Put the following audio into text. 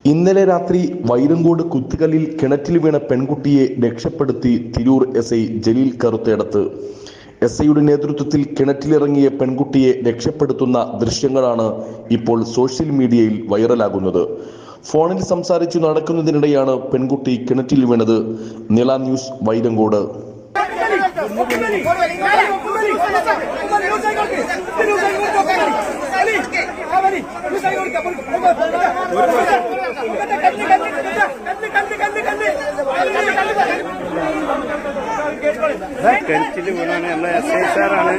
ഇന്നലെ രാത്രി വൈരങ്കോട് കുത്തുകല്ലിൽ കിണറ്റിൽ വീണ പെൺകുട്ടിയെ രക്ഷപ്പെടുത്തി Tirur S I Jaleel Karuthedath S ഐയുടെ നേതൃത്വത്തിൽ കിണറ്റിലിറങ്ങിയ പെൺകുട്ടിയെ രക്ഷപ്പെടുത്തുന്ന ദൃശ്യങ്ങളാണ് ഇപ്പോൾ സോഷ്യൽ മീഡിയയിൽ വൈറലാകുന്നത് ഫോണിൽ സംസാരിച്ചു നടക്കുന്നതിനിടെയാണ് പെൺകുട്ടി കിണറ്റിൽ വീണത് നില ന്യൂസ് വൈരങ്കോട് കിണറ്റിൽ വീണാണ് നമ്മളെ എസ് ഐ സാറാണ്